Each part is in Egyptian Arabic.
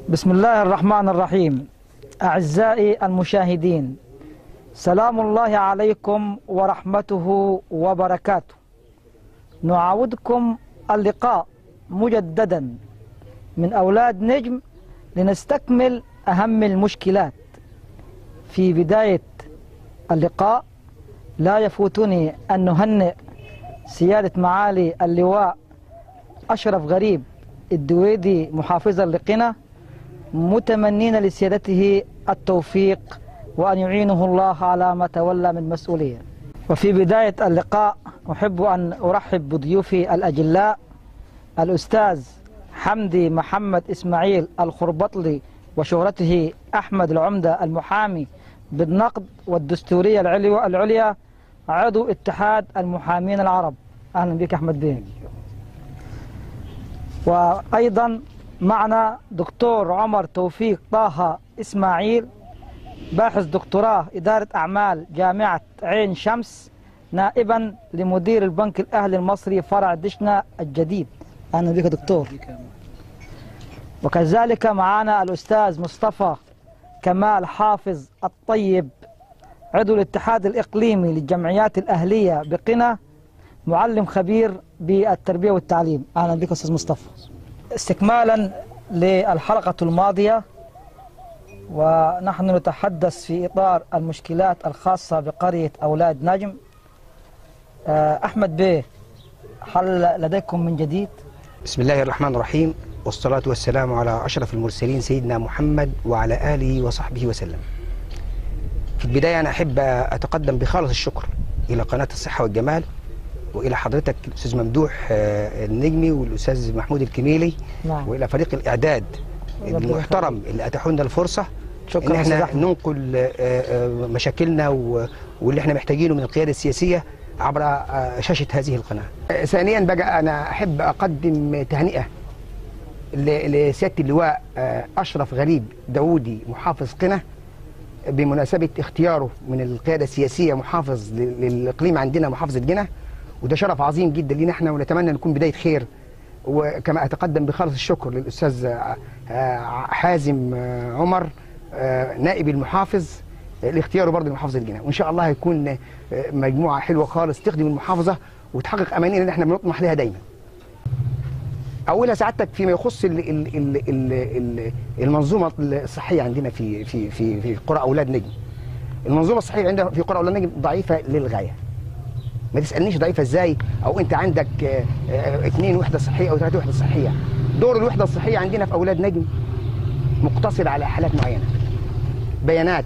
بسم الله الرحمن الرحيم أعزائي المشاهدين سلام الله عليكم ورحمته وبركاته نعاودكم اللقاء مجددا من أولاد نجم لنستكمل أهم المشكلات في بداية اللقاء لا يفوتني أن نهنئ سيادة معالي اللواء أشرف غريب الدويدي محافظا لقنا متمنين لسيادته التوفيق وأن يعينه الله على ما تولى من مسؤولية وفي بداية اللقاء أحب أن أرحب بضيوفي الأجلاء الأستاذ حمدي محمد إسماعيل الخربطلي وشهرته أحمد العمدة المحامي بالنقد والدستورية العليا العليا عضو اتحاد المحامين العرب أهلا بك أحمد بيه وأيضا معنا دكتور عمر توفيق طه إسماعيل باحث دكتوراه إدارة أعمال جامعة عين شمس نائبا لمدير البنك الأهلي المصري فرع دشنا الجديد أهلا بك دكتور وكذلك معنا الأستاذ مصطفى كمال حافظ الطيب عضو الاتحاد الإقليمي للجمعيات الأهلية بقنا معلم خبير بالتربية والتعليم أهلا بك أستاذ مصطفى استكمالا للحلقة الماضية ونحن نتحدث في إطار المشكلات الخاصة بقرية أولاد نجم أحمد بيه هل لديكم من جديد؟ بسم الله الرحمن الرحيم والصلاة والسلام على أشرف المرسلين سيدنا محمد وعلى آله وصحبه وسلم في البداية أنا أحب أتقدم بخالص الشكر إلى قناة الصحة والجمال وإلى حضرتك الأستاذ ممدوح النجمي والأستاذ محمود الكميلي نعم. وإلى فريق الإعداد المحترم اللي أتاحوا لنا الفرصة شكرا إن أستاذ احنا أحمد. ننقل آه، آه، مشاكلنا و- واللي احنا محتاجينه من القيادة السياسية عبر آه، شاشة هذه القناة آه، ثانيا بقى أنا أحب أقدم تهنئة ل- لسيادة اللواء آه، أشرف غريب داوودي محافظ قنا بمناسبة اختياره من القيادة السياسية محافظ لل- للإقليم عندنا محافظة جنة وده شرف عظيم جدا لينا احنا ونتمنى نكون بداية خير وكما أتقدم بخالص الشكر للأستاذ آه، آه، حازم آه، عمر آه، نائب المحافظ آه، لاختياره برضه لمحافظة جنة وإن شاء الله هيكون آه، مجموعة حلوة خالص تخدم المحافظة وتحقق أمانينا اللي احنا بنطمح لها دايما اولها سعادتك فيما يخص ال ال ال ال ال المنظومه الصحيه عندنا في في في في قرى اولاد نجم المنظومه الصحيه عندنا في قرى اولاد نجم ضعيفه للغايه ما تسالنيش ضعيفه ازاي او انت عندك آه، آه، اثنين وحده صحيه او ثلاثه وحده صحيه دور الوحده الصحيه عندنا في اولاد نجم مقتصر على حالات معينه بيانات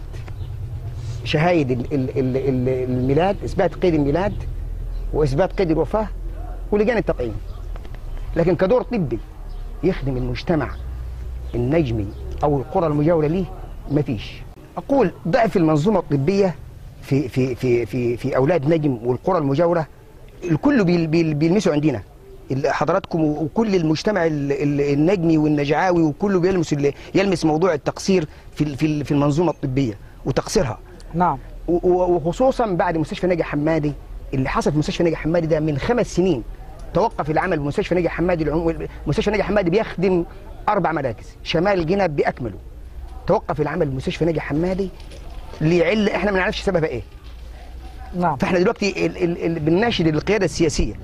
شهايد ال- ال- ال- ال- الميلاد اثبات قيد الميلاد واثبات قيد الوفاه ولجان التقييم لكن كدور طبي يخدم المجتمع النجمي او القرى المجاوره ليه مفيش اقول ضعف المنظومه الطبيه في في في في في اولاد نجم والقرى المجاوره الكل بيل- بيل- بيلمسوا عندنا ال- حضراتكم وكل المجتمع ال- ال- النجمي والنجعاوي وكله بيلمس ال- يلمس موضوع التقصير في ال- في ال- في المنظومه الطبيه وتقصيرها نعم و- و- وخصوصا بعد مستشفى ناجي حمادي اللي حصل في مستشفى ناجي حمادي ده من خمس سنين توقف العمل بمستشفى ناجي حمادي العمو... مستشفى ناجي حمادي بيخدم اربع مراكز شمال جنب باكمله توقف العمل بمستشفى ناجي حمادي ليعل احنا ما نعرفش سببها ايه نعم فاحنا دلوقتي ال... ال... ال... بنناشد القياده السياسيه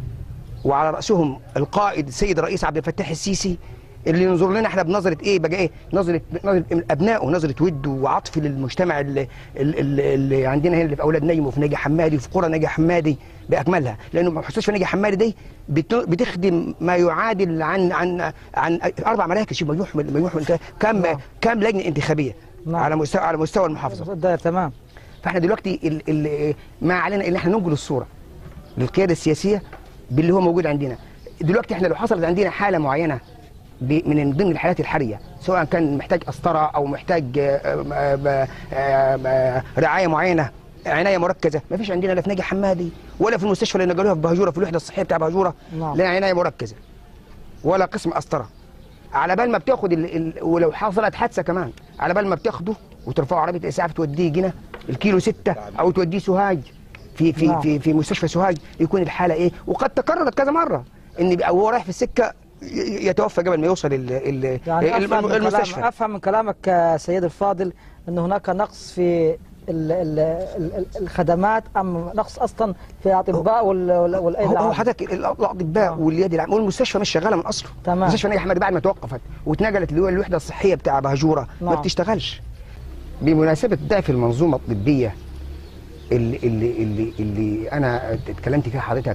وعلى راسهم القائد السيد الرئيس عبد الفتاح السيسي اللي ينظر لنا احنا بنظره ايه بقى ايه نظره نظره ابنائه نظره ود وعطف للمجتمع اللي, اللي, اللي عندنا هنا اللي في اولاد نجم وفي ناجي حمادي وفي قرى ناجي حمادي باكملها لانه مستشفى ناجي حمادي دي بت- بتخدم ما يعادل عن عن عن اربع مراكز شوف مجموع مجموع كم نعم. كم لجنه انتخابيه نعم. على مستوى على مستوى المحافظه ده تمام فاحنا دلوقتي ال ال ما علينا ان احنا ننقل الصوره للقياده السياسيه باللي هو موجود عندنا دلوقتي احنا لو حصلت عندنا حاله معينه ب- من ضمن الحالات الحرجه سواء كان محتاج قسطره او محتاج آه، آه، آه، آه، رعايه معينه عنايه مركزه ما فيش عندنا لا في ناجي حمادي ولا في المستشفى اللي نقلوها في بهجوره في الوحده الصحيه بتاع بهجوره نعم. لا عنايه مركزه ولا قسم قسطره على بال ما بتاخد ال... ال... ولو حصلت حادثه كمان على بال ما بتاخده وترفعه عربيه اسعاف توديه جنة الكيلو ستة او توديه سوهاج في في نعم. في في مستشفى سوهاج يكون الحاله ايه وقد تكررت كذا مره ان بيبقى وهو رايح في السكه ي- يتوفى قبل ما يوصل ال- ال- يعني الم- افهم من, المستشفى كلام افهم من كلامك يا سيد الفاضل ان هناك نقص في ال ال ال الخدمات ام نقص اصلا في الاطباء وال- وال- والايدي هو هو العامة؟ حضرتك ال- الاطباء آه. واليد العامه والمستشفى مش شغاله من اصله تمام. مستشفى نجي حمادي بعد ما توقفت واتنقلت اللي هو الوحده الصحيه بتاع بهجوره ما نعم. بتشتغلش بمناسبه ضعف المنظومه الطبيه اللي اللي اللي, اللي انا اتكلمت فيها حضرتك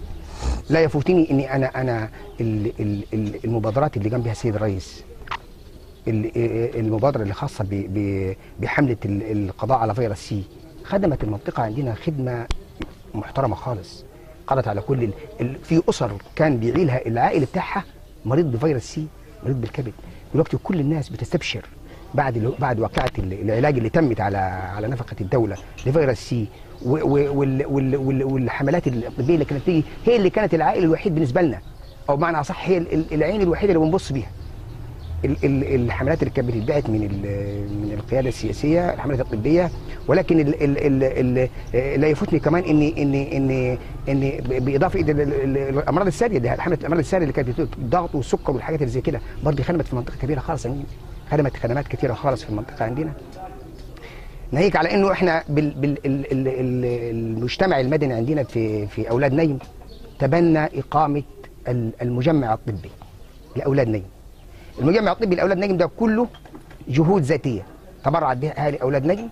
لا يفوتني اني انا انا ال- ال- ال- المبادرات اللي قام بها السيد الرئيس ال- المبادره اللي خاصه ب- ب- بحمله ال- القضاء على فيروس سي خدمت المنطقه عندنا خدمه محترمه خالص قضت على كل ال... ال... في اسر كان بيعيلها العائل بتاعها مريض بفيروس سي مريض بالكبد دلوقتي كل الناس بتستبشر بعد ال... بعد واقعه ال- العلاج اللي تمت على على نفقه الدوله لفيروس سي و... و... وال... وال... وال... والحملات الطبيه اللي كانت تيجي هي اللي كانت العائل الوحيد بالنسبه لنا او بمعنى اصح هي ال- ال- العين الوحيده اللي بنبص بيها ال- ال- الحملات اللي كانت بتتبعت من ال- من القياده السياسيه الحملات الطبيه ولكن ال ال ال ال لا يفوتني كمان اني اني اني اني ب- باضافه الى ال- ال- ال- الامراض الساريه دي حمله الامراض الساريه اللي كانت بت- الضغط والسكر والحاجات اللي زي كده برضه خدمت في منطقه كبيره خالص عندنا خدمت خدمات كثيره خالص في المنطقه عندنا ناهيك على انه احنا بال بال ال ال ال المجتمع المدني عندنا في في اولاد نجم تبنى اقامه ال- المجمع الطبي لاولاد نجم المجمع الطبي لاولاد نجم ده كله جهود ذاتيه تبرعت بها اهالي اولاد نجم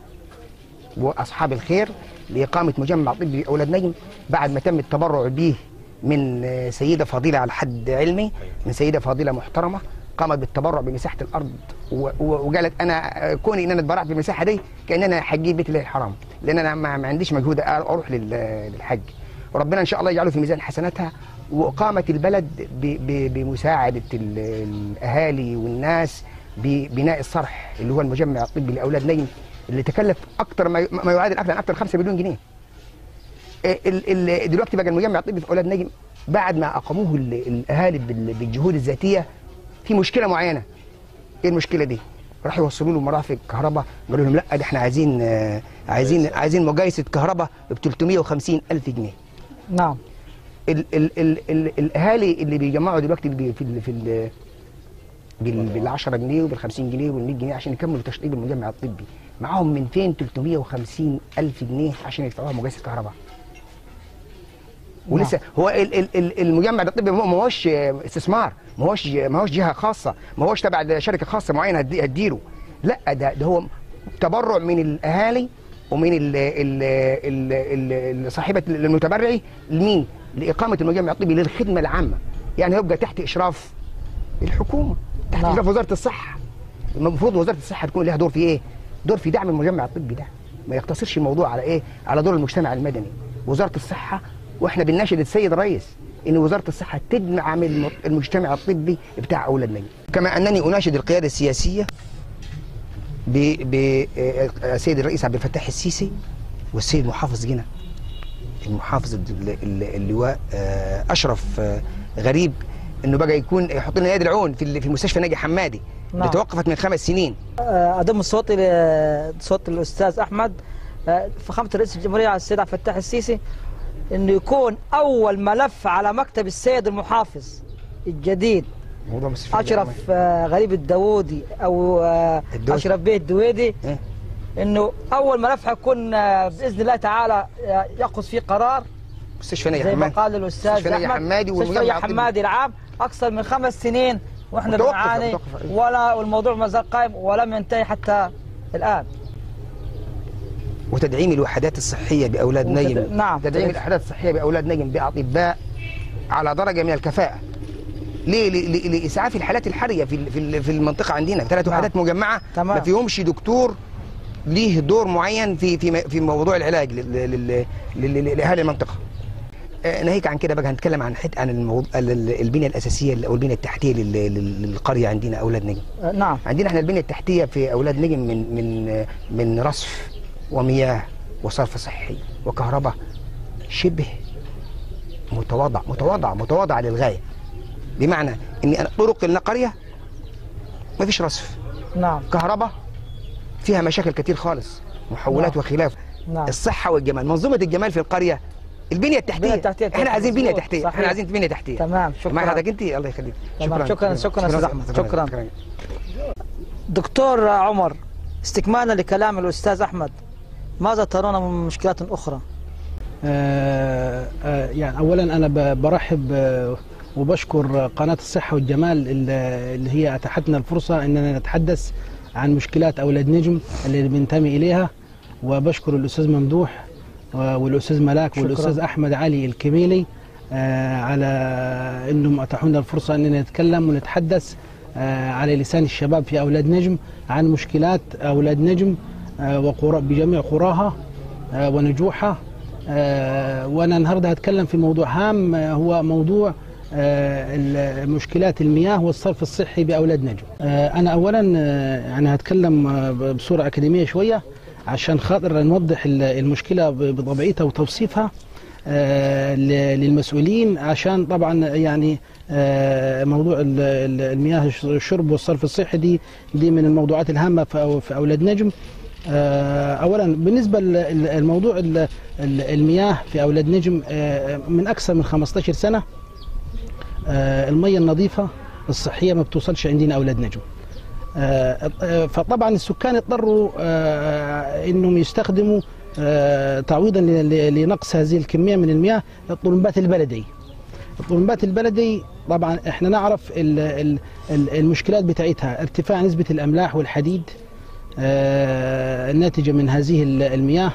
واصحاب الخير لاقامه مجمع طبي لاولاد نجم بعد ما تم التبرع به من آه، سيده فضيله على حد علمي من سيده فاضله محترمه قامت بالتبرع بمساحه الارض و- و- وقالت انا آه، كوني ان انا اتبرعت بالمساحه دي كان انا حجيت بيت الله الحرام لان انا ما ما عنديش مجهود أ- اروح لل- للحج وربنا ان شاء الله يجعله في ميزان حسناتها وقامت البلد ب- ب- بمساعده ال- الاهالي والناس ببناء الصرح اللي هو المجمع الطبي لاولاد نجم اللي تكلف اكثر ما ما يعادل اكثر اكثر 5 مليون جنيه ال- ال- دلوقتي بقى المجمع الطبي في اولاد نجم بعد ما اقاموه ال- الاهالي بال- بالجهود الذاتيه في مشكله معينه ايه المشكله دي راحوا يوصلوا له مرافق كهرباء قالوا لهم لا ده احنا عايزين آه، عايزين عايزين مقايسه كهرباء ب 350 الف جنيه نعم ال ال ال ال الاهالي اللي بيجمعوا دلوقتي بي- في ال في ال بال بال 10 جنيه وبال 50 جنيه وبال 100 جنيه عشان يكملوا تشطيب المجمع الطبي معاهم من فين 350 الف جنيه عشان يدفعوها مقايسه كهرباء ولسه هو ال ال ال المجمع الطبي ما هوش استثمار ما هوش ما هوش جهه خاصه ما هوش تبع شركه خاصه معينه هتدي- هتديره لا ده ده هو تبرع من الاهالي ومن ال ال ال ال صاحبه المتبرعي لمين؟ لاقامه المجمع الطبي للخدمه العامه يعني هيبقى تحت اشراف الحكومه تحت نعم. اشراف وزاره الصحه المفروض وزاره الصحه تكون لها دور في ايه؟ دور في دعم المجمع الطبي ده ما يقتصرش الموضوع على ايه؟ على دور المجتمع المدني وزاره الصحه واحنا بنناشد السيد الرئيس ان وزاره الصحه تدعم الم- المجتمع الطبي بتاع اولاد نجم كما انني اناشد القياده السياسيه بالسيد الرئيس عبد الفتاح السيسي والسيد محافظ جنة المحافظ ال- ال- اللواء آه، اشرف آه، غريب انه بقى يكون يحط لنا يد العون في ال- في مستشفى ناجي حمادي اللي نعم. توقفت من خمس سنين آه، اضم صوتي لصوت الاستاذ احمد آه، فخامه رئيس الجمهوريه السيد عبد الفتاح السيسي انه يكون اول ملف على مكتب السيد المحافظ الجديد موضوع مستشفى اشرف آه، غريب الداوودي او آه، الدوسري. اشرف بيه الدويدي إيه؟ انه اول ملف حيكون آه، باذن الله تعالى آه، ياخذ فيه قرار مستشفى ناجي زي ما حمادي قال الاستاذ مستشفى ناجي احمد حمادي مستشفى والمجمع ناجي الطبي. حمادي العام اكثر من خمس سنين واحنا متوقف- بنعاني متوقف، أيوة. ولا والموضوع ما زال قائم ولم ينتهي حتى الان وتدعيم الوحدات الصحيه باولاد وتد- نجم نعم. تدعيم الوحدات الصحيه باولاد نجم باطباء على درجه من الكفاءه ليه ل- ل- لاسعاف الحالات الحرجه في ال- في ال- في المنطقه عندنا ثلاث نعم. وحدات مجمعه تمام. ما فيهمش دكتور ليه دور معين في في م- في موضوع العلاج لل- لل- لل- لاهالي المنطقه آه، ناهيك عن كده بقى هنتكلم عن حت عن الموضوع ال- ال- البنيه الاساسيه او البنيه التحتيه لل- لل- للقريه عندنا اولاد نجم آه، نعم عندنا احنا البنيه التحتيه في اولاد نجم من من من رصف ومياه وصرف صحي وكهرباء شبه متواضع متواضع متواضع للغايه بمعنى ان أنا طرق القريه ما فيش رصف نعم كهرباء فيها مشاكل كتير خالص محولات نعم. وخلاف نعم الصحه والجمال منظومه الجمال في القريه البنيه التحتيه البنية التحتية احنا عايزين بنيه مظبوط، تحتيه صحيح. احنا عايزين بنيه تحتيه تمام مع شكرا حضرتك انت الله يخليك تمام، شكراً، شكراً أستاذ أحمد، شكراً. دكتور عمر استكمالا لكلام الأستاذ أحمد ماذا ترون من مشكلات أخرى؟ آه، آه، يعني اولا انا ب- برحب آه، وبشكر قناه الصحه والجمال اللي اللي هي اتاحتنا الفرصه اننا نتحدث عن مشكلات اولاد نجم اللي بننتمي اليها وبشكر الاستاذ ممدوح و- والاستاذ ملاك شكراً. والاستاذ احمد علي الكميلي آه، على انهم اتاحوا لنا الفرصه اننا نتكلم ونتحدث آه، على لسان الشباب في اولاد نجم عن مشكلات اولاد نجم آه، وقرى بجميع قراها آه، ونجوحها آه، وانا النهارده هتكلم في موضوع هام آه، هو موضوع آه، ال- مشكلات المياه والصرف الصحي باولاد نجم. آه، انا اولا آه، يعني هتكلم آه، بصوره اكاديميه شويه عشان خاطر نوضح ال- المشكله ب- بطبيعتها وتوصيفها آه، ل- للمسؤولين عشان طبعا يعني آه، موضوع ال- ال- المياه الشرب والصرف الصحي دي دي من الموضوعات الهامه في في اولاد نجم آه، اولا بالنسبه للموضوع المياه في اولاد نجم آه، من اكثر من 15 سنه آه، الميه النظيفه الصحيه ما بتوصلش عندنا اولاد نجم آه، آه، فطبعا السكان اضطروا آه، انهم يستخدموا آه، تعويضا ل- ل- لنقص هذه الكميه من المياه الطلمبات البلدي الطلمبات البلدي طبعا احنا نعرف ال- ال- ال- المشكلات بتاعتها ارتفاع نسبه الاملاح والحديد آه، الناتجه من هذه ال- المياه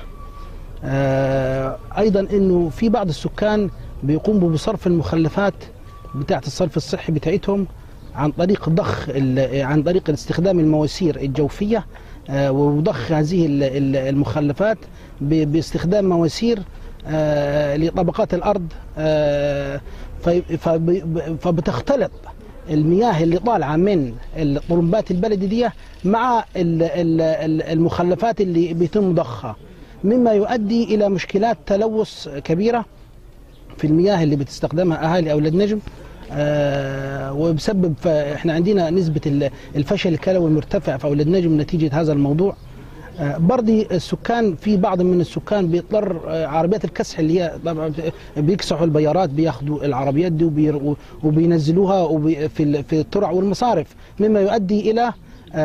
آه، ايضا انه في بعض السكان بيقوموا بصرف المخلفات بتاعه الصرف الصحي بتاعتهم عن طريق ضخ ال- عن طريق استخدام المواسير الجوفيه آه، وضخ هذه ال- ال- المخلفات ب- باستخدام مواسير آه، لطبقات الارض آه، في- فب- فبتختلط المياه اللي طالعه من الطرمبات البلدي دي مع ال- ال- ال- المخلفات اللي بيتم ضخها مما يؤدي الى مشكلات تلوث كبيره في المياه اللي بتستخدمها اهالي اولاد نجم آه وبسبب ف- احنا عندنا نسبه ال- الفشل الكلوي المرتفع في اولاد نجم نتيجه هذا الموضوع آه برضي السكان في بعض من السكان بيضطر آه عربيات الكسح اللي هي طبعا بيكسحوا البيارات بياخدوا العربيات دي وبير- وبينزلوها وبي في ال- في الترع والمصارف مما يؤدي الى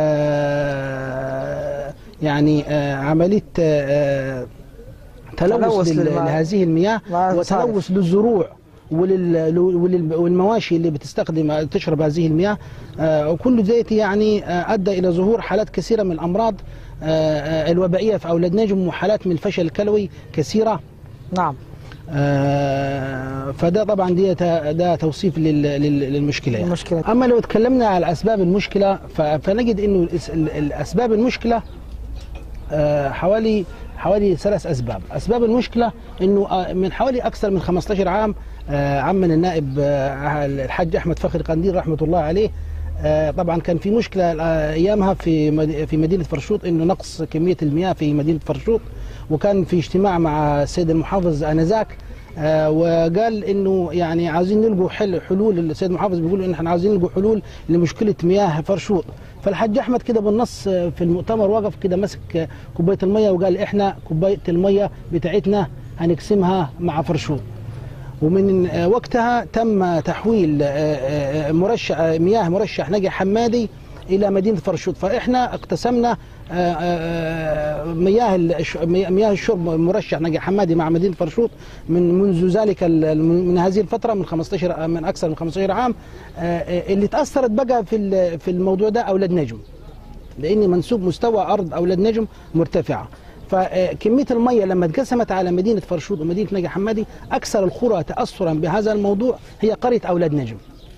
آه يعني آه عمليه آه تلوث تلوث لل- للماء. لهذه المياه مع المصارف. وتلوث للزروع ولل... ولل... والمواشي اللي بتستخدم تشرب هذه المياه آه، وكل ذلك يعني آه، ادى الى ظهور حالات كثيره من الامراض آه، آه، الوبائيه في اولاد نجم وحالات من الفشل الكلوي كثيره نعم آه، فده طبعا دي ت- ده توصيف لل- لل- للمشكله يعني. المشكلة اما لو تكلمنا على اسباب المشكله ف- فنجد انه الأس- ال- الاسباب المشكله آه، حوالي حوالي ثلاث اسباب، اسباب المشكله انه آه، من حوالي اكثر من 15 عام آه، عمنا النائب آه، الحاج احمد فخري قنديل رحمه الله عليه آه، طبعا كان في مشكله آه، ايامها في مد- في مدينه فرشوط انه نقص كميه المياه في مدينه فرشوط وكان في اجتماع مع السيد المحافظ انذاك آه، وقال انه يعني عاوزين نلقوا حل حلول السيد المحافظ بيقول ان احنا عاوزين نلقوا حلول لمشكله مياه فرشوط فالحاج احمد كده بالنص آه، في المؤتمر وقف كده مسك آه، كوبايه الميه وقال احنا كوبايه الميه بتاعتنا هنقسمها مع فرشوط ومن آه، وقتها تم تحويل آه، آه، مرشح آه، مياه مرشح نجي حمادي الى مدينه فرشوط فاحنا اقتسمنا آه، آه، مياه الش- مياه الشرب مرشح نجي حمادي مع مدينه فرشوط من منذ ذلك ال- من هذه الفتره من 15 من اكثر من 15 عام آه، آه، اللي تاثرت بقى في ال- في الموضوع ده اولاد نجم لان منسوب مستوى ارض اولاد نجم مرتفعه فكميه الميه لما اتقسمت على مدينه فرشوط ومدينه نجا حمادي اكثر القرى تاثرا بهذا الموضوع هي قريه اولاد نجم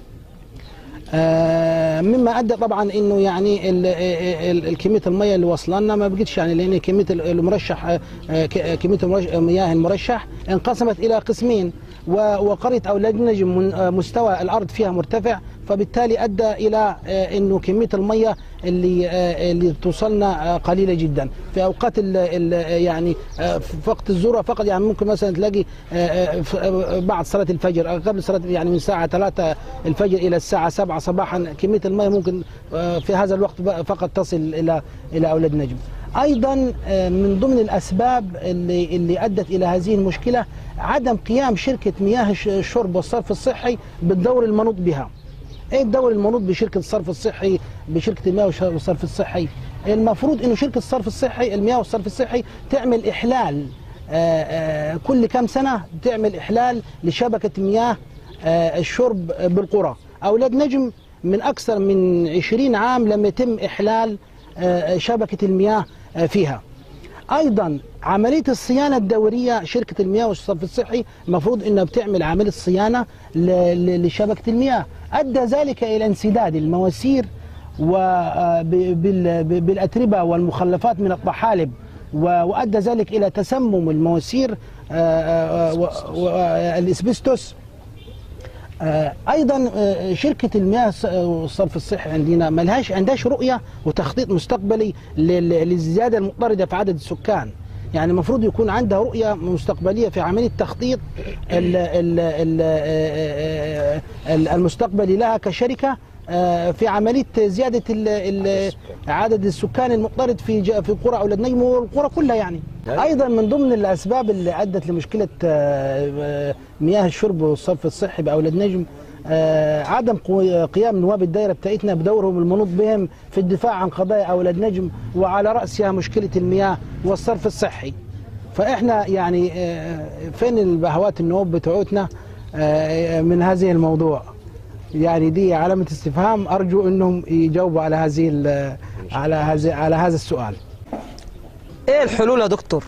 آه، مما ادى طبعا انه يعني ال- ال- ال- كميه الميه اللي وصلنا ما بقتش يعني لان كميه ال- المرشح آه، آه، ك- كميه المرش- مياه المرشح انقسمت الى قسمين و- وقريه اولاد نجم من- آه، مستوى الارض فيها مرتفع فبالتالي ادى الى آه، انه كميه الميه اللي آه، اللي توصلنا آه، قليله جدا في اوقات ال ال يعني آه، في وقت الذروه فقط يعني ممكن مثلا تلاقي آه، آه، ف- آه، بعد صلاه الفجر آه، قبل صلاه يعني من الساعه 3 الفجر الى الساعه 7 صباحا كميه الميه ممكن آه، في هذا الوقت بقى فقط تصل الى الى اولاد نجم ايضا آه، من ضمن الاسباب اللي اللي ادت الى هذه المشكله عدم قيام شركه مياه الش- الشرب والصرف الصحي بالدور المنوط بها. ايه الدور المنوط بشركه الصرف الصحي بشركه المياه والش- والصرف الصحي؟ المفروض انه شركه الصرف الصحي المياه والصرف الصحي تعمل احلال آه، آه، كل كم سنه تعمل احلال لشبكه مياه آه، الشرب بالقرى. اولاد نجم من اكثر من 20 عام لم يتم احلال آه، شبكه المياه آه، فيها. ايضا عمليه الصيانه الدوريه شركه المياه والصرف الصحي المفروض انها بتعمل عمليه صيانه ل- ل- لشبكه المياه ادى ذلك الى انسداد المواسير وبالاتربه والمخلفات من الطحالب و- وادى ذلك الى تسمم المواسير والاسبستوس آه، ايضا آه، شركه المياه الص- والصرف الصحي عندنا ما لهاش عندهاش رؤيه وتخطيط مستقبلي لل- للزياده المضطرده في عدد السكان يعني المفروض يكون عندها رؤيه مستقبليه في عمليه تخطيط ال- ال- ال- آه، آه، المستقبلي لها كشركه آه، في عمليه زياده ال- ال- عدد السكان المضطرد في ج- في قرى اولاد نجم والقرى كلها يعني ايضا من ضمن الاسباب اللي ادت لمشكله آه، آه، مياه الشرب والصرف الصحي باولاد نجم آه، عدم قو- قيام نواب الدائره بتاعتنا بدورهم المنوط بهم في الدفاع عن قضايا اولاد نجم وعلى راسها مشكله المياه والصرف الصحي فاحنا يعني آه، فين البهوات النواب بتوعتنا آه، من هذه الموضوع يعني دي علامة استفهام أرجو أنهم يجاوبوا على هذه ال- على هذا على هذا السؤال. ايه الحلول يا دكتور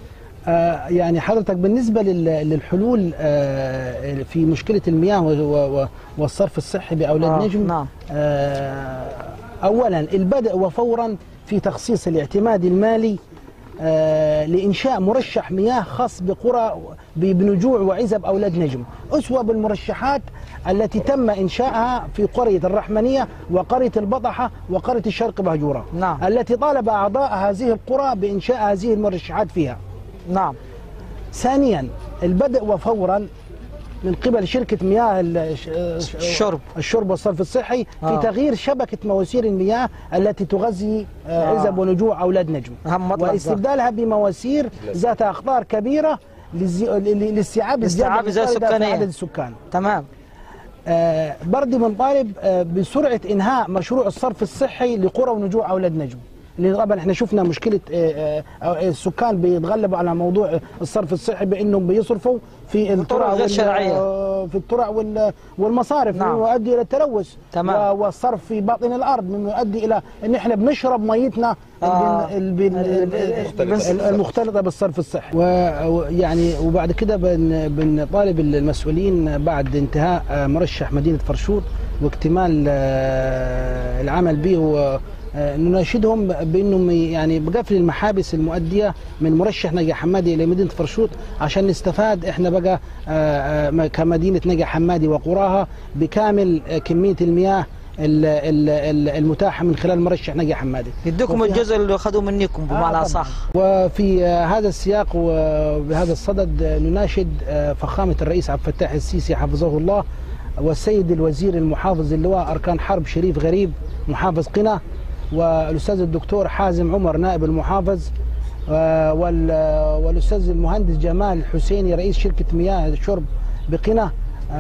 آه، يعني حضرتك بالنسبة لل- للحلول آه، في مشكلة المياه و- و- والصرف الصحي بأولاد آه، نجم نعم. آه، أولا البدء وفورا في تخصيص الاعتماد المالي آه، لإنشاء مرشح مياه خاص بقرى ب- بنجوع وعزب أولاد نجم أسوة بالمرشحات التي تم إنشائها في قرية الرحمنية وقرية البطحة وقرية الشرق بهجورة نعم. التي طالب أعضاء هذه القرى بإنشاء هذه المرشحات فيها نعم ثانيا البدء وفورا من قبل شركة مياه الش- الشرب. الشرب والصرف الصحي في آه. تغيير شبكة مواسير المياه التي تغذي آه، آه. عزب ونجوع أولاد نجم أهم مطلب واستبدالها بمواسير ذات أقطار كبيرة للزي- ل- لاستيعاب الزيادة لاستيعاب الزيادة المضطردة في السكانية. عدد السكان تمام آه، برضه بنطالب آه، بسرعه انهاء مشروع الصرف الصحي لقرى ونجوع اولاد نجم لان طبعا احنا شفنا مشكله آه، آه، السكان بيتغلبوا على موضوع الصرف الصحي بانهم بيصرفوا في الترع غير وال- شرعية. آه، في الترع وال- والمصارف نعم. مما يؤدي الى التلوث تمام. و- والصرف في باطن الارض مما يؤدي الى ان احنا بنشرب ميتنا آه. البن- البن- ال- ال- ال- ال- المختلطه بالصرف الصحي و- ويعني وبعد كده بن- بنطالب المسؤولين بعد انتهاء آه، مرشح مدينه فرشوط واكتمال آه، العمل به و- آه، نناشدهم بانهم يعني بقفل المحابس المؤديه من مرشح نجا حمادي الى مدينه فرشوط عشان نستفاد احنا بقى آه، آه، كمدينه نجا حمادي وقراها بكامل آه، كميه المياه ال- ال- ال- المتاحه من خلال مرشح نجا حمادي يديكم وفي- الجزء اللي اخذوه منكم بمعنى طبعاً. صح وفي آه، هذا السياق وبهذا الصدد آه، نناشد آه، فخامة الرئيس عبد الفتاح السيسي حفظه الله والسيد الوزير المحافظ اللواء أركان حرب شريف غريب محافظ قنا والأستاذ الدكتور حازم عمر نائب المحافظ آه، وال- والأستاذ المهندس جمال حسيني رئيس شركة مياه الشرب بقنا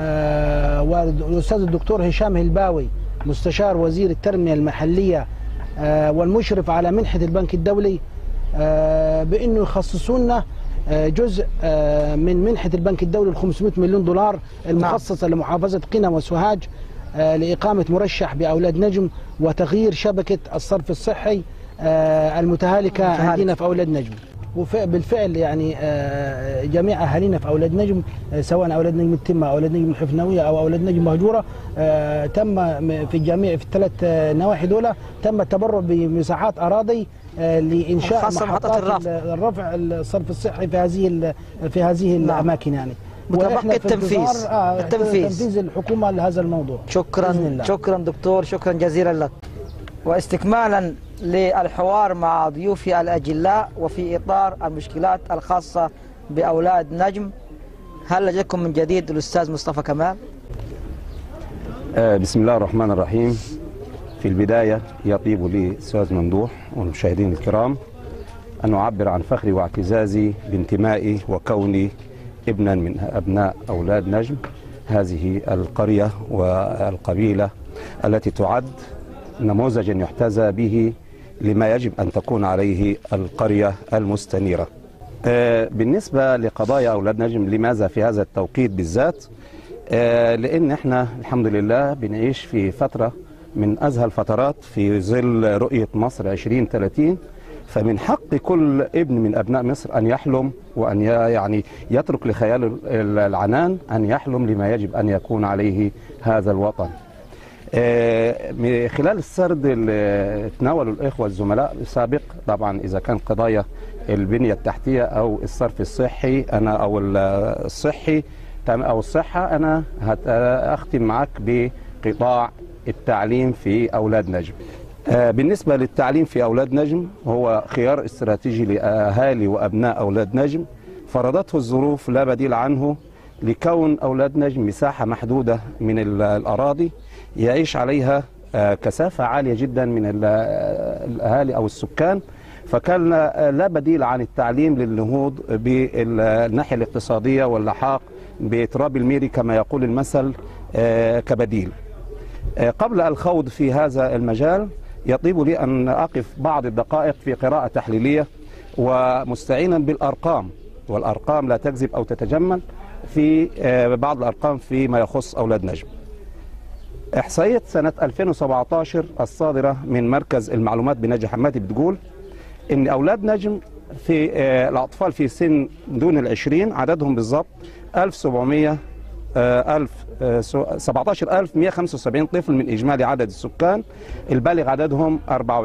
آه، والأستاذ الدكتور هشام هلباوي مستشار وزير التنمية المحلية آه، والمشرف على منحة البنك الدولي آه، بانه يخصصوا لنا آه، جزء آه، من منحه البنك الدولي ال 500 مليون دولار المخصصه لمحافظه قنا وسوهاج آه، لاقامه مرشح باولاد نجم وتغيير شبكه الصرف الصحي آه، المتهالكه المتهالكة. عندنا في اولاد نجم وبالفعل يعني آه، جميع اهالينا في اولاد نجم آه، سواء اولاد نجم التمه او اولاد نجم الحفناويه او اولاد نجم مهجوره آه، تم م- في الجميع في الثلاث آه، نواحي دول تم التبرع بمساحات اراضي آه، لانشاء خاصة محطات محطات الرفع. ال- الرفع الصرف الصحي في هذه ال- في هذه الاماكن يعني متبقي وإحنا في التنفيذ. انتظار، آه، التنفيذ. تنفيذ الحكومه لهذا الموضوع بإذن شكرا الله. شكرا دكتور شكرا جزيلا لك واستكمالا للحوار مع ضيوفي الاجلاء وفي اطار المشكلات الخاصه باولاد نجم هل لديكم من جديد الاستاذ مصطفى كمال آه، بسم الله الرحمن الرحيم في البداية يطيب لي أستاذ ممدوح والمشاهدين الكرام أن أعبر عن فخري واعتزازي بانتمائي وكوني ابنا من أبناء أولاد نجم هذه القرية والقبيلة التي تعد نموذجا يحتذى به لما يجب أن تكون عليه القرية المستنيرة آه، بالنسبة لقضايا أولاد نجم لماذا في هذا التوقيت بالذات آه، لأن احنا الحمد لله بنعيش في فترة من أزهى الفترات في ظل رؤية مصر 2030 فمن حق كل ابن من أبناء مصر أن يحلم وأن ي- يعني يترك لخيال العنان أن يحلم لما يجب أن يكون عليه هذا الوطن آه، من خلال السرد اللي تناوله الإخوة الزملاء السابق طبعا إذا كان قضايا البنية التحتية أو الصرف الصحي أنا أو ال- الصحي تم- أو الصحة أنا هت- أختم معك بقطاع التعليم في أولاد نجم آه، بالنسبة للتعليم في أولاد نجم هو خيار استراتيجي لأهالي وأبناء أولاد نجم فرضته الظروف لا بديل عنه لكون أولاد نجم مساحة محدودة من ال- الأراضي يعيش عليها آه، كثافة عالية جدا من ال- آه، الأهالي أو السكان فكان آه، لا بديل عن التعليم للنهوض بالناحية الاقتصادية واللحاق بتراب الميري كما يقول المثل آه، كبديل آه، قبل الخوض في هذا المجال يطيب لي أن أقف بعض الدقائق في قراءة تحليلية ومستعينا بالأرقام والأرقام لا تكذب أو تتجمل في آه، بعض الأرقام فيما يخص أولاد نجم إحصائية سنة 2017 الصادرة من مركز المعلومات بنجي حمادي بتقول إن أولاد نجم في آه، الأطفال في سن دون العشرين عددهم بالضبط 1700 آه، ألف آه، سو- 17175 طفل من إجمالي عدد السكان البالغ عددهم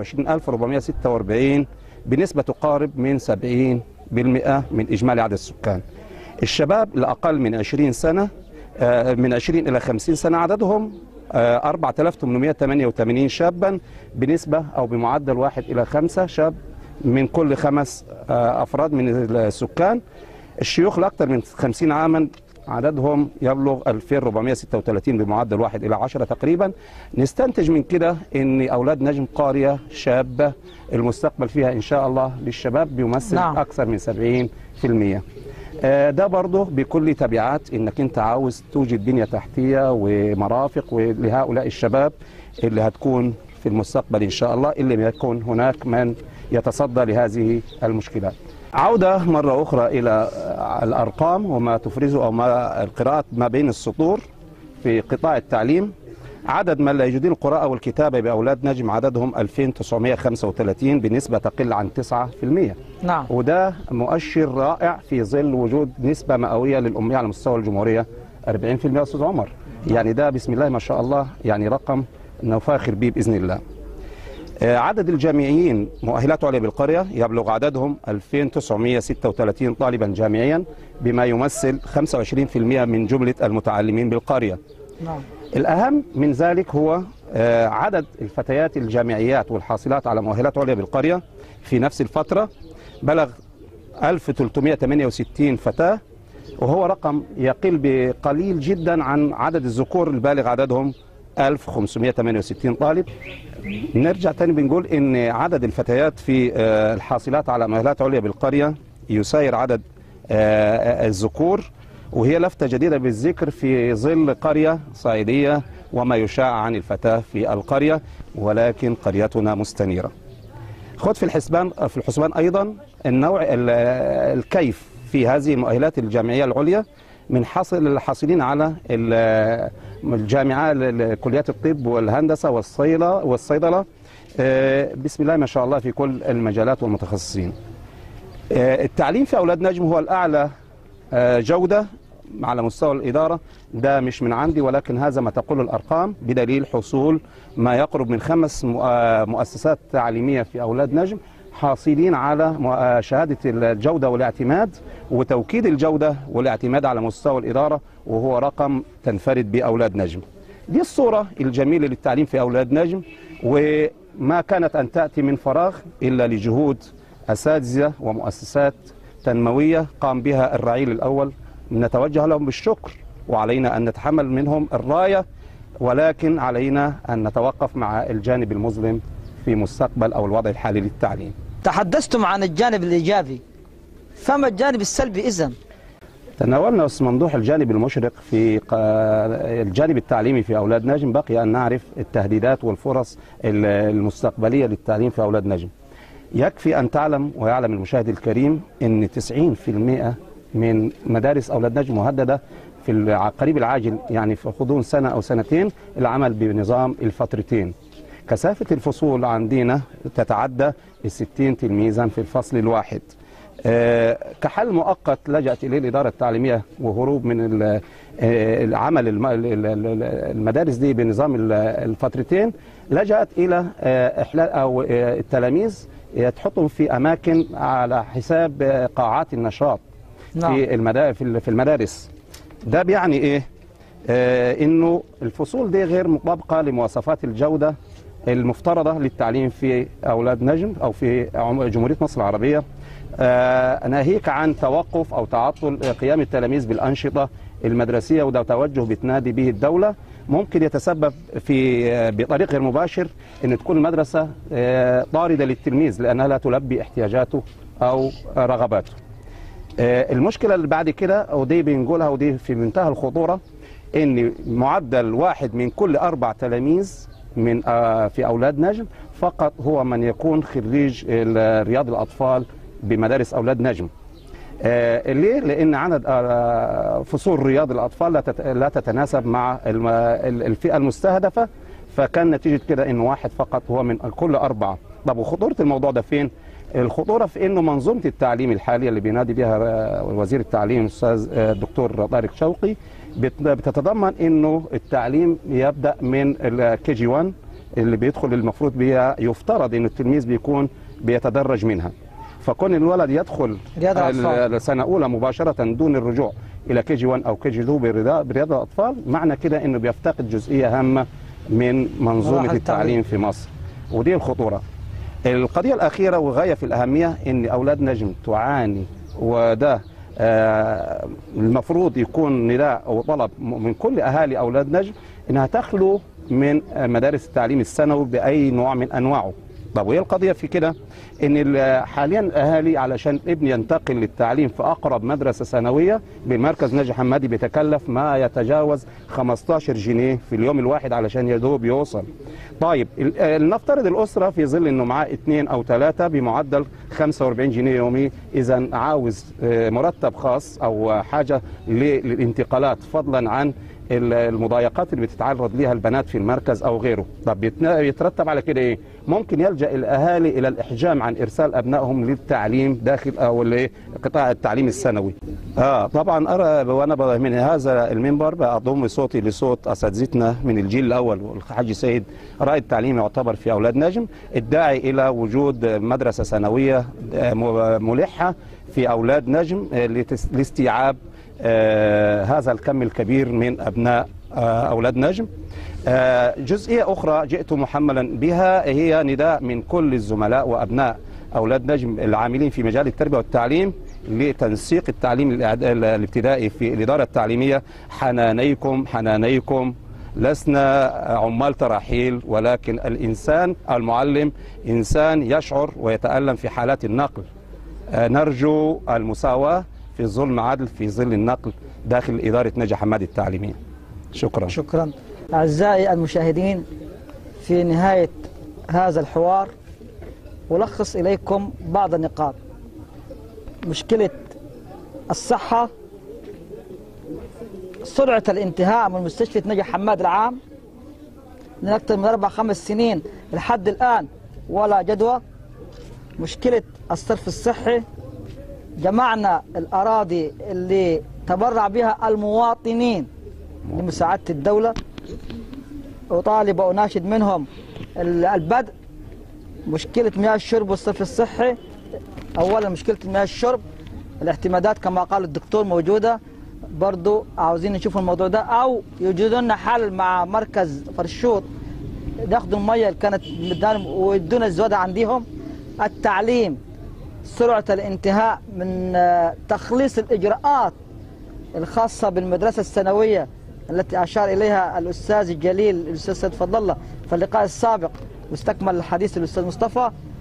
24446 بنسبة تقارب من 70% من إجمالي عدد السكان الشباب الأقل من 20 سنة آه، من 20 إلى 50 سنة عددهم آه، 4888 شابا بنسبة أو بمعدل واحد إلى خمسة شاب من كل خمس آه، أفراد من السكان الشيوخ الأكثر من 50 عاما عددهم يبلغ 2436 بمعدل واحد إلى عشرة تقريبا نستنتج من كده أن أولاد نجم قرية شابة المستقبل فيها إن شاء الله للشباب بيمثل نعم. أكثر من 70% آه، ده برضه بكل تبعات انك انت عاوز توجد بنيه تحتيه ومرافق لهؤلاء الشباب اللي هتكون في المستقبل ان شاء الله اللي بيكون هناك من يتصدى لهذه المشكلات. عوده مره اخرى الى آه، الارقام وما تفرزه او ما القراءات ما بين السطور في قطاع التعليم عدد من لا يجيدون القراءة والكتابة بأولاد نجم عددهم 2935 بنسبة تقل عن 9% نعم وده مؤشر رائع في ظل وجود نسبة مئوية للأمية على مستوى الجمهورية 40% يا أستاذ عمر يعني ده بسم الله ما شاء الله يعني رقم نفاخر به بإذن الله آه، عدد الجامعيين مؤهلات عليا بالقرية يبلغ عددهم 2936 طالبا جامعيا بما يمثل 25% من جملة المتعلمين بالقرية نعم الأهم من ذلك هو آه، عدد الفتيات الجامعيات والحاصلات على مؤهلات عليا بالقرية في نفس الفترة بلغ 1368 فتاة وهو رقم يقل بقليل جدا عن عدد الذكور البالغ عددهم 1568 طالب نرجع تاني بنقول ان عدد الفتيات في آه، الحاصلات على مؤهلات عليا بالقرية يساير عدد آه، الذكور وهي لفتة جديدة بالذكر في ظل قرية صعيدية وما يشاع عن الفتاة في القرية ولكن قريتنا مستنيرة خد في الحسبان في الحسبان ايضا النوع ال- الكيف في هذه المؤهلات الجامعيه العليا من حاصل الحاصلين على ال- الجامعه ل- كليات الطب والهندسه والصيدله والصيدله آه، بسم الله ما شاء الله في كل المجالات والمتخصصين. آه، التعليم في اولاد نجم هو الاعلى آه، جوده على مستوى الاداره ده مش من عندي ولكن هذا ما تقول الارقام بدليل حصول ما يقرب من خمس مؤ- آه، مؤسسات تعليميه في اولاد نجم حاصلين على مؤ- آه، شهاده الجوده والاعتماد وتوكيد الجوده والاعتماد على مستوى الاداره وهو رقم تنفرد باولاد نجم. دي الصوره الجميله للتعليم في اولاد نجم وما كانت ان تاتي من فراغ الا لجهود اساتذه ومؤسسات تنمويه قام بها الرعيل الاول نتوجه لهم بالشكر وعلينا ان نتحمل منهم الرايه ولكن علينا ان نتوقف مع الجانب المظلم في مستقبل او الوضع الحالي للتعليم. تحدثتم عن الجانب الإيجابي فما الجانب السلبي إذن تناولنا أستاذ ممدوح الجانب المشرق في ق- الجانب التعليمي في أولاد نجم بقي أن نعرف التهديدات والفرص ال- المستقبلية للتعليم في أولاد نجم يكفي أن تعلم ويعلم المشاهد الكريم أن 90% من مدارس أولاد نجم مهددة في القريب العاجل يعني في غضون سنة أو سنتين العمل بنظام الفترتين كثافة الفصول عندنا تتعدى الستين تلميذا في الفصل الواحد آه، كحل مؤقت لجأت إليه الإدارة التعليمية وهروب من ال- آه، العمل الم- ال- ال- ال- المدارس دي بنظام ال- الفترتين لجأت إلى آه، إحلال أو آه، التلاميذ تحطهم في أماكن على حساب آه، قاعات النشاط نعم. في المدا- في ال- في المدارس ده بيعني إيه؟ آه، إنه الفصول دي غير مطابقة لمواصفات الجودة المفترضة للتعليم في أولاد نجم أو في عم- جمهورية مصر العربية آه، ناهيك عن توقف أو تعطل قيام التلاميذ بالأنشطة المدرسية وده توجه بتنادي به الدولة ممكن يتسبب في آه، بطريق غير مباشر أن تكون المدرسة آه، طاردة للتلميذ لأنها لا تلبي احتياجاته أو رغباته آه، المشكلة اللي بعد كده ودي بنقولها ودي في منتهى الخطورة ان معدل واحد من كل اربع تلاميذ من آه، في اولاد نجم فقط هو من يكون خريج ال- رياض الاطفال بمدارس اولاد نجم آه، ليه؟ لان عدد آه، فصول رياض الاطفال لا تت- لا تتناسب مع الم- ال- الفئه المستهدفه فكان نتيجه كده ان واحد فقط هو من كل اربعه طب وخطوره الموضوع ده فين؟ الخطوره في انه منظومه التعليم الحاليه اللي بينادي بها آه، وزير التعليم الاستاذ آه، الدكتور طارق شوقي بت- بتتضمن انه التعليم يبدا من الكي جي 1 اللي بيدخل المفروض بيها يفترض ان التلميذ بيكون بيتدرج منها فكون الولد يدخل رياض الأطفال. السنه اولى مباشره دون الرجوع الى كي جي 1 او كي جي 2 برياض برياض الاطفال معنى كده انه بيفتقد جزئيه هامه من منظومه مراحل التعليم في مصر ودي الخطوره القضيه الاخيره وغايه في الاهميه ان اولاد نجم تعاني وده آه، المفروض يكون نداء او طلب م- من كل اهالي اولاد نجم انها تخلو من آه، مدارس التعليم الثانوي باي نوع من انواعه طب وايه القضيه في كده ان ال- حاليا الاهالي علشان ابني ينتقل للتعليم في اقرب مدرسه ثانويه بمركز ناجي حمادي بيتكلف ما يتجاوز 15 جنيه في اليوم الواحد علشان يدوب يوصل طيب ال- آه، لنفترض الاسره في ظل انه معاه اثنين او ثلاثه بمعدل 45 جنيه يومي اذا عاوز آه، مرتب خاص او حاجه ل- للانتقالات فضلا عن ال- المضايقات اللي بتتعرض ليها البنات في المركز او غيره طب بيتنا- يترتب على كده ايه ممكن يلجا الاهالي الى الاحجام عن ارسال ابنائهم للتعليم داخل او الايه قطاع التعليم الثانوي اه طبعا ارى وانا ب- من هذا المنبر بضم صوتي لصوت اساتذتنا من الجيل الاول والحاج سيد رائد تعليم يعتبر في اولاد نجم الداعي الى وجود مدرسه ثانويه آه، م- ملحه في اولاد نجم آه، لتس- لاستيعاب آه، هذا الكم الكبير من ابناء آه، اولاد نجم آه، جزئيه اخرى جئت محملا بها هي نداء من كل الزملاء وابناء اولاد نجم العاملين في مجال التربيه والتعليم لتنسيق التعليم الإعد- الابتدائي في الاداره التعليميه حنانيكم حنانيكم لسنا عمال تراحيل ولكن الانسان المعلم انسان يشعر ويتالم في حالات النقل آه، نرجو المساواة في ظلم عدل في ظل النقل داخل إدارة نجا حمادي التعليمية شكرا شكرا أعزائي المشاهدين في نهاية هذا الحوار ألخص إليكم بعض النقاط مشكلة الصحة سرعة الانتهاء من مستشفى نجا حماد العام من أكثر من أربع خمس سنين لحد الآن ولا جدوى مشكلة الصرف الصحي جمعنا الأراضي اللي تبرع بها المواطنين لمساعدة الدولة أطالب وأناشد منهم ال- البدء مشكلة مياه الشرب والصرف الصحي أولا مشكلة مياه الشرب الاعتمادات كما قال الدكتور موجودة برضو عاوزين نشوف الموضوع ده أو يوجدوا لنا حل مع مركز فرشوط ناخذوا المية اللي كانت مدانا ويدونا الزودة عندهم التعليم سرعة الانتهاء من آه، تخليص الإجراءات الخاصة بالمدرسة الثانوية التي أشار إليها الأستاذ الجليل الأستاذ سيد فضل الله في اللقاء السابق واستكمل الحديث الأستاذ مصطفى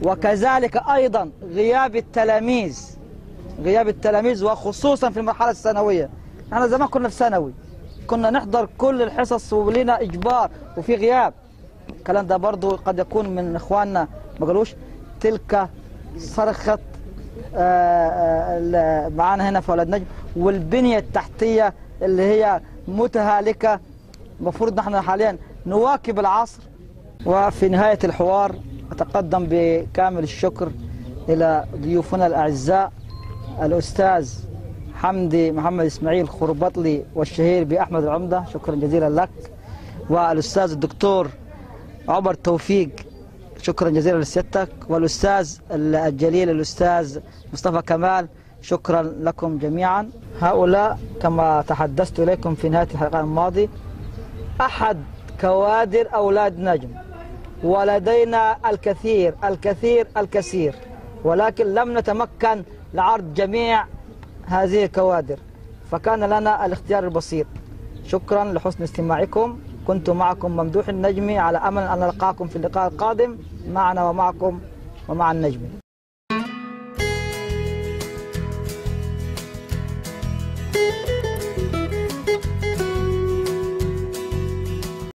وكذلك أيضا غياب التلاميذ غياب التلاميذ وخصوصا في المرحلة الثانوية احنا زمان كنا في ثانوي كنا نحضر كل الحصص ولنا إجبار وفي غياب الكلام ده برضو قد يكون من إخواننا ما قالوش تلك صرخة آه، آه، ال- معانا هنا في ولاد نجم والبنية التحتية اللي هي متهالكة المفروض نحن حاليا نواكب العصر وفي نهاية الحوار أتقدم بكامل الشكر إلى ضيوفنا الأعزاء الأستاذ حمدي محمد إسماعيل خربطلي والشهير بأحمد العمدة شكرا جزيلا لك والأستاذ الدكتور عمر توفيق شكرا جزيلا لسيادتك والأستاذ الجليل الأستاذ مصطفى كمال شكرا لكم جميعا هؤلاء كما تحدثت إليكم في نهاية الحلقة الماضي أحد كوادر أولاد نجم ولدينا الكثير الكثير الكثير ولكن لم نتمكن لعرض جميع هذه الكوادر فكان لنا الاختيار البسيط شكرا لحسن استماعكم كنت معكم ممدوح النجمي على أمل أن نلقاكم في اللقاء القادم معنا ومعكم ومع النجمي thank you